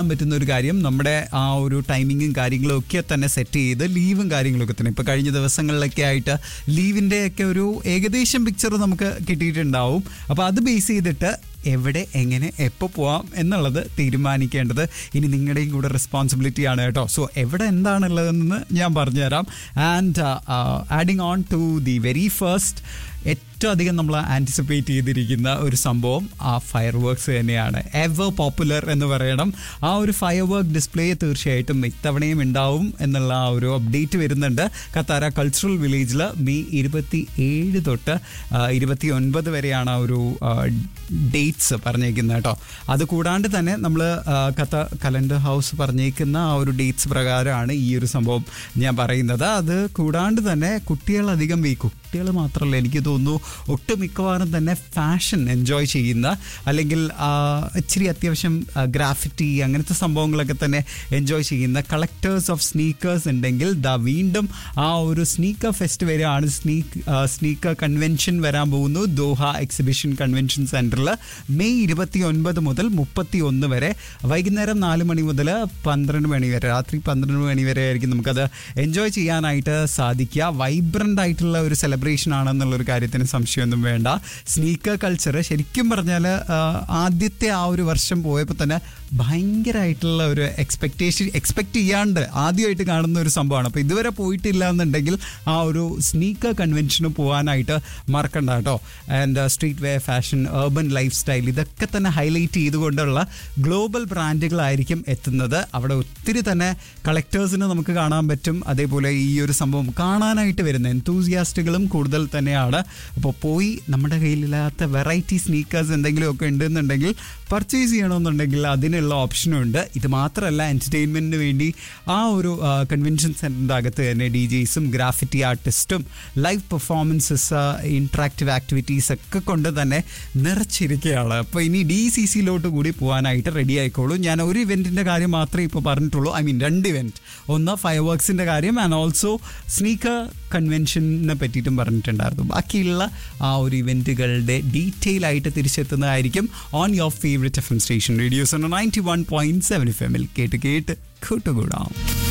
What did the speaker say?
പറ്റുന്ന ഒരു കാര്യം നമ്മുടെ ആ ഒരു ടൈമിങ്ങും കാര്യങ്ങളും ഒക്കെ തന്നെ സെറ്റ് ചെയ്ത് ലീവും കാര്യങ്ങളൊക്കെ തന്നെ ഇപ്പോൾ കഴിഞ്ഞ ദിവസങ്ങളിലൊക്കെ ആയിട്ട് ലീവിൻ്റെ ഒക്കെ ഒരു ഏകദേശം പിക്ചർ നമുക്ക് കിട്ടിയിട്ടുണ്ടാവും അപ്പോൾ അത് ബേസ് ചെയ്തിട്ട് എവിടെ എങ്ങനെ എപ്പോൾ പോവാം എന്നുള്ളത് തീരുമാനിക്കേണ്ടത് ഇനി നിങ്ങളുടെയും കൂടെ റെസ്പോൺസിബിലിറ്റി ആണ് കേട്ടോ സോ എവിടെ എന്താണുള്ളതെന്ന് ഞാൻ പറഞ്ഞുതരാം and adding on to the very first ഏറ്റവും അധികം നമ്മൾ ആൻറ്റിസിപ്പേറ്റ് ചെയ്തിരിക്കുന്ന ഒരു സംഭവം ആ ഫയർ വർക്ക്സ് തന്നെയാണ് എവർ പോപ്പുലർ എന്ന് പറയണം ആ ഒരു ഫയർ വർക്ക് ഡിസ്പ്ലേ തീർച്ചയായിട്ടും ഇത്തവണയും ഉണ്ടാവും എന്നുള്ള ആ ഒരു അപ്ഡേറ്റ് വരുന്നുണ്ട് കത്താര കൾച്ചറൽ വില്ലേജിൽ മെയ് ഇരുപത്തി ഏഴ് തൊട്ട് ഇരുപത്തി ഒൻപത് വരെയാണ് ആ ഒരു ഡേറ്റ്സ് പറഞ്ഞേക്കുന്നത് കേട്ടോ അത് കൂടാണ്ട് തന്നെ നമ്മൾ കഥ കലണ്ടർ ഹൗസ് പറഞ്ഞേക്കുന്ന ആ ഒരു ഡേറ്റ്സ് പ്രകാരമാണ് ഈ ഒരു സംഭവം ഞാൻ പറയുന്നത് അത് കൂടാണ്ട് തന്നെ കുട്ടികളധികം വീക്കും കുട്ടികൾ മാത്രമല്ല എനിക്ക് തോന്നുന്നു ഒട്ടുമിക്കവാറും തന്നെ ഫാഷൻ എൻജോയ് ചെയ്യുന്ന അല്ലെങ്കിൽ ആ, ഇച്ചിരി അത്യാവശ്യം ഗ്രാഫിറ്റി അങ്ങനത്തെ സംഭവങ്ങളൊക്കെ തന്നെ എൻജോയ് ചെയ്യുന്ന കളക്ടേഴ്സ് ഓഫ് സ്നീക്കേഴ്സ് ഉണ്ടെങ്കിൽ ദാ വീണ്ടും ആ ഒരു സ്നീക്കർ ഫെസ്റ്റ് വരെയാണ് സ്നീക്ക് സ്നീക്കർ കൺവെൻഷൻ വരാൻ പോകുന്നു ദോഹ എക്സിബിഷൻ കൺവെൻഷൻ സെൻറ്ററിൽ മെയ് ഇരുപത്തി ഒൻപത് മുതൽ മുപ്പത്തി ഒന്ന് വരെ വൈകുന്നേരം നാല് മണി മുതൽ പന്ത്രണ്ട് മണി വരെ രാത്രി പന്ത്രണ്ട് മണി വരെ ആയിരിക്കും നമുക്കത് എൻജോയ് ചെയ്യാനായിട്ട് സാധിക്കുക വൈബ്രൻ്റ് ആയിട്ടുള്ള ഒരു സെലിബ്രേഷൻ ആണെന്നുള്ളൊരു കാര്യത്തിന് സംശയമൊന്നും വേണ്ട സ്നീക്കർ കൾച്ചർ ശരിക്കും പറഞ്ഞാൽ ആദ്യത്തെ ആ ഒരു വർഷം പോയപ്പോൾ തന്നെ ഭയങ്കരമായിട്ടുള്ള ഒരു എക്സ്പെക്റ്റേഷൻ എക്സ്പെക്ട് ചെയ്യാണ്ട് ആദ്യമായിട്ട് കാണുന്ന ഒരു സംഭവമാണ് അപ്പോൾ ഇതുവരെ പോയിട്ടില്ല എന്നുണ്ടെങ്കിൽ ആ ഒരു സ്നീക്കർ കൺവെൻഷന് പോകാനായിട്ട് മറക്കണ്ട കേട്ടോ and street wear fashion urban lifestyle ഇതൊക്കെ തന്നെ ഹൈലൈറ്റ് ചെയ്തുകൊണ്ടുള്ള ഗ്ലോബൽ ബ്രാൻഡുകളായിരിക്കും എത്തുന്നത് അവിടെ ഒത്തിരി തന്നെ കളക്ടേഴ്സിന് നമുക്ക് കാണാൻ പറ്റും അതേപോലെ ഈ ഒരു സംഭവം കാണാനായിട്ട് വരുന്ന എൻതൂസിയാസ്റ്റുകളും കൂടുതൽ തന്നെയാണ് അപ്പോൾ പോയി നമ്മുടെ കയ്യിലില്ലാത്ത വെറൈറ്റി സ്നീക്കേഴ്സ് എന്തെങ്കിലുമൊക്കെ ഉണ്ടെന്നുണ്ടെങ്കിൽ പർച്ചേസ് ചെയ്യണമെന്നുണ്ടെങ്കിൽ അതിനുള്ള ഓപ്ഷനും ഉണ്ട് ഇത് മാത്രമല്ല എൻ്റർടൈൻമെൻറ്റിന് വേണ്ടി ആ ഒരു കൺവെൻഷൻ സെൻറ്ററിൻ്റെ അകത്ത് തന്നെ ഡി ജെയ്സും ഗ്രാഫിറ്റി ആർട്ടിസ്റ്റും ലൈവ് പെർഫോമൻസസ് ഇൻട്രാക്റ്റീവ് ആക്ടിവിറ്റീസ് ഒക്കെ കൊണ്ട് തന്നെ നിറച്ചിരിക്കുകയാണ് അപ്പോൾ ഇനി ഡി സി സിയിലോട്ട് കൂടി പോകാനായിട്ട് റെഡി ആയിക്കോളൂ ഞാൻ ഒരു ഇവൻറ്റിൻ്റെ കാര്യം മാത്രമേ ഇപ്പോൾ പറഞ്ഞിട്ടുള്ളൂ ഐ മീൻ രണ്ട് ഇവൻറ്റ് ഒന്ന് ഫയർ വർക്സിൻ്റെ കാര്യം ആൻഡ് ഓൾസോ സ്നീക്കർ കൺവെൻഷനെ പറ്റിയിട്ടും പറഞ്ഞിട്ടുണ്ടായിരുന്നു ബാക്കിയുള്ള ആ ഒരു ഇവൻറ്റുകളുടെ ഡീറ്റെയിൽ ആയിട്ട് തിരിച്ചെത്തുന്നതായിരിക്കും on your favourite F M station radios ninety one point seven എഫ് എമ്മിൽ കേട്ട് കേട്ട് കൂട്ടുകൂടാം